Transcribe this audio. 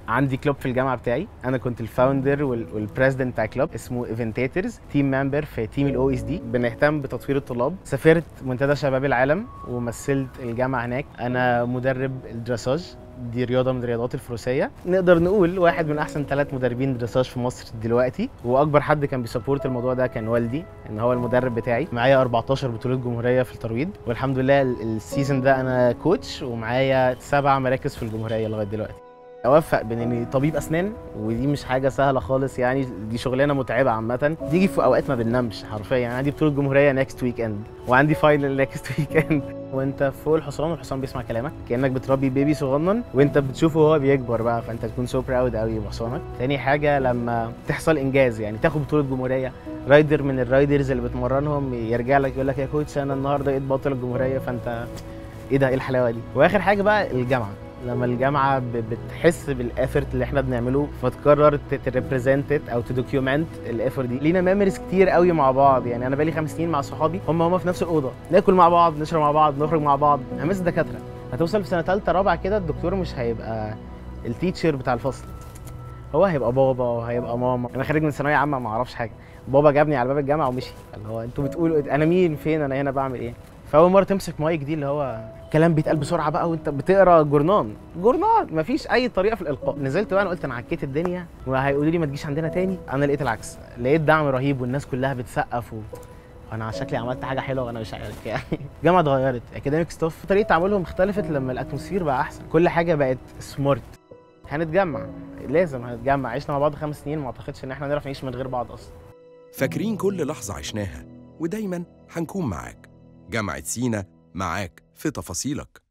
عندي كلوب في الجامعه بتاعي انا كنت الفاوندر والبريزيدنت بتاع كلوب اسمه ايفنتاترز تيم ممبر في تيم الاو اس دي بنهتم بتطوير الطلاب سافرت منتدى شباب العالم ومثلت الجامعه هناك انا مدرب الدراساج دي رياضه من الرياضات الفروسيه نقدر نقول واحد من احسن ثلاث مدربين دراساج في مصر دلوقتي واكبر حد كان بيسبورت الموضوع ده كان والدي ان هو المدرب بتاعي معايا 14 بطوله جمهوريه في الترويض والحمد لله ال- السيزون ده انا كوتش ومعايا سبع مراكز في الجمهوريه لغايه دلوقتي اوفق بين اني طبيب اسنان ودي مش حاجه سهله خالص يعني دي شغلانه متعبه عامه تيجي في اوقات ما بننامش حرفيا يعني عندي بطوله جمهوريه نيكست ويك اند وعندي فاينل نيكست ويك اند وانت فوق الحصان والحصان بيسمع كلامك كانك بتربي بيبي صغنن وانت بتشوفه وهو بيكبر بقى فانت تكون سو براود قوي بحصانك تاني حاجه لما تحصل انجاز يعني تاخد بطوله جمهوريه رايدر من الرايدرز اللي بتمرنهم يرجع لك يقول لك يا كوتش انا النهارده بقيت بطل الجمهوريه فانت ايه ده ايه الحلاوه دي واخر حاجه بقى الجامعه لما الجامعه ب- بتحس بالافورت اللي احنا بنعمله فتقرر تريبريزنت او تدوكيومنت الافورت دي لينا ميموريز كتير قوي مع بعض يعني انا بقالي خمس سنين مع صحابي هم هم في نفس الاوضه ناكل مع بعض نشرب مع بعض نخرج مع بعض همس دكاتره هتوصل في سنه ثالثه رابعه كده الدكتور مش هيبقى التيتشر بتاع الفصل هو هيبقى بابا وهيبقى ماما انا خارج من ثانويه عامه ما اعرفش حاجه بابا جابني على باب الجامعه ومشي اللي هو انتوا بتقولوا إيه؟ انا مين فين انا هنا بعمل ايه فاول مره تمسك مايك دي اللي هو كلام بيتقال بسرعه بقى وانت بتقرا جورنان جورنان مفيش اي طريقه في الالقاء نزلت بقى انا قلت انا عكيت الدنيا وهيقولوا لي ما تجيش عندنا تاني انا لقيت العكس لقيت دعم رهيب والناس كلها بتسقف و... وانا شكلي عملت حاجه حلوه وانا مش عارف يعني الجامعه اتغيرت اكاديميك ستاف طريقه تعاملهم اختلفت لما الاتموسفير بقى احسن كل حاجه بقت سمارت هنتجمع لازم هنتجمع عشنا مع بعض خمس سنين ما اعتقدش ان احنا نعرف نعيش من غير بعض اصلا فاكرين كل لحظة عشناها ودايما هنكون معاك جامعة سينا معاك في تفاصيلك